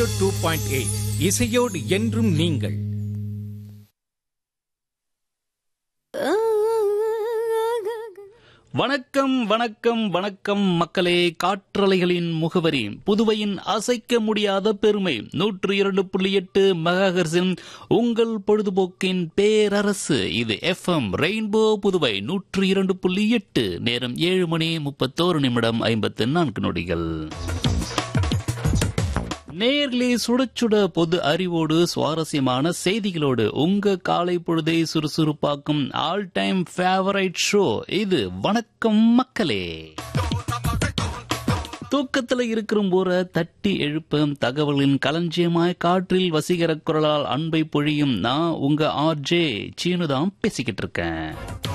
zero two point eight இசையோடு என்றும் நீங்கள் வணக்கம் வணக்கம் வணக்கம் மக்களே காற்றலைகளின் முகவரி புதுவையின் அசைக்க முடியாத பெருமை நூற்று இரண்டு புள்ளி எட்டு மெகாஹெர்ஸின் உங்கள் பொழுதுபோக்கின் பேரரசு இது எஃப்எம் ரெயின்போ புதுவை நூற்று இரண்டு புள்ளி எட்டு நேரம் ஏழு மணி முப்பத்தோரு நிமிடம் ஐம்பத்து நான்கு நொடிகள் நேர்லி சுட சுட பொது அறிவோடு சுவாரஸ்யமான செய்திகளோடு உங்க காலை பொழுதை சுறுசுறுப்பாக்கும் ஆல் டைம் ஃபேவரைட் ஷோ இது வணக்கம் மக்களே தூக்கத்துல இருக்கிற போற தட்டி எழுப்பும் தகவலின் களஞ்சியமாய் காற்றில் வசீகர குரலால் அன்பை பொழியும் நான் உங்க ஆர்ஜே சீனு தான் பேசிக்கிட்டு இருக்கேன்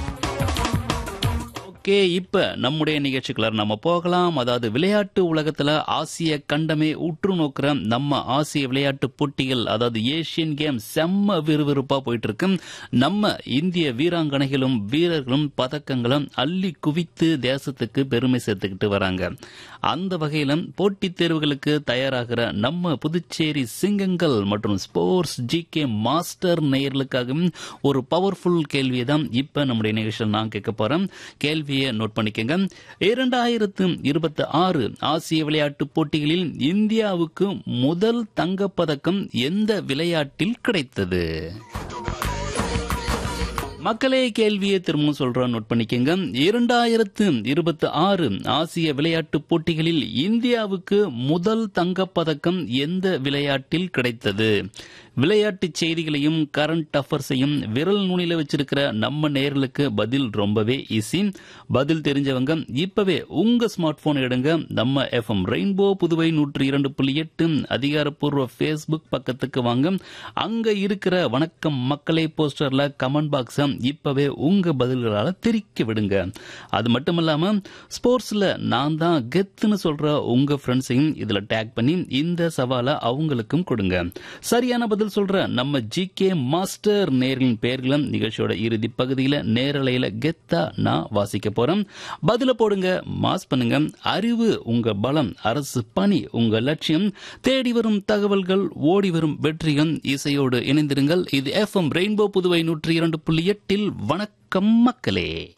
ஓகே இப்ப நம்முடைய நிகழ்ச்சிக்குள்ள நம்ம போகலாம் அதாவது விளையாட்டு உலகத்துல ஆசிய கண்டமே உற்று நோக்கிற நம்ம ஆசிய விளையாட்டு போட்டிகள் அதாவது ஏசியன் கேம் செம்ம விறுவிறுப்பா போயிட்டு இருக்கு நம்ம இந்திய வீராங்கனைகளும் வீரர்களும் பதக்கங்களும் அள்ளி குவித்து தேசத்துக்கு பெருமை சேர்த்துக்கிட்டு வராங்க அந்த வகையில போட்டித் தேர்வுகளுக்கு தயாராகிற நம்ம புதுச்சேரி சிங்கங்கள் மற்றும் ஸ்போர்ட்ஸ் ஜி கே மாஸ்டர் நேயர்களுக்காகவும் ஒரு பவர்ஃபுல் கேள்வியை தான் இப்ப நம்முடைய நிகழ்ச்சியில் நான் கேட்க போறேன் கேள்வியை நோட் பண்ணிக்கங்க இரண்டாயிரத்து இருபத்தி ஆறு ஆசிய விளையாட்டுப் போட்டிகளில் இந்தியாவுக்கு முதல் தங்கப்பதக்கம் எந்த விளையாட்டில் கிடைத்தது மக்களே கேள்வியை திரும்பவும் சொல்றோம் நோட் பண்ணிக்கங்க இரண்டாயிரத்து இருபத்தி ஆறு ஆசிய விளையாட்டுப் போட்டிகளில் இந்தியாவுக்கு முதல் தங்கப்பதக்கம் எந்த விளையாட்டில் கிடைத்தது விளையாட்டுச் செய்திகளையும் கரண்ட் அஃபர்ஸையும் விரல் நுனியில வச்சிருக்கிற நம்ம நேர்களுக்கு பதில் ரொம்பவே ஈஸி பதில் தெரிஞ்சவங்க இப்பவே உங்க ஸ்மார்ட் போன் எடுங்க நம்ம எஃப்எம் ரெயின்போ புதுவை நூற்றி இரண்டு புள்ளி எட்டு அதிகாரப்பூர்வ ஃபேஸ்புக் பக்கத்துக்கு வாங்க அங்க இருக்கிற வணக்கம் மக்களே போஸ்டர்ல கமெண்ட் பாக்ஸ இப்பவே உங்க பதில்களால தெரிக்க விடுங்க அது மட்டும் இல்லாம ஸ்போர்ட்ஸ்ல நான் தான் கெத்துன்னு சொல்ற உங்க ஃப்ரெண்ட்ஸையும் இதுல டேக் பண்ணி இந்த சவாலை அவங்களுக்கும் கொடுங்க சரியான பதில் சொல்ற நம்ம ஜி கே மாஸ்டர் நேர்களின் பெயர்களும் நிகழ்ச்சியோட இறுதி பகுதியில நேரலையில கெத்தா நான் வாசிக்க போறேன் பதில போடுங்க மாஸ் பண்ணுங்க அறிவு உங்க பலம் அரசு பணி உங்க லட்சியம் தேடி வரும் தகவல்கள் ஓடி வரும் வெற்றிகள் இசையோடு இணைந்திருங்கள் இது எஃப்எம் ரெயின்போ புதுவை நூற்றி இரண்டு புள்ளி எட்டில் வணக்கம் மக்களே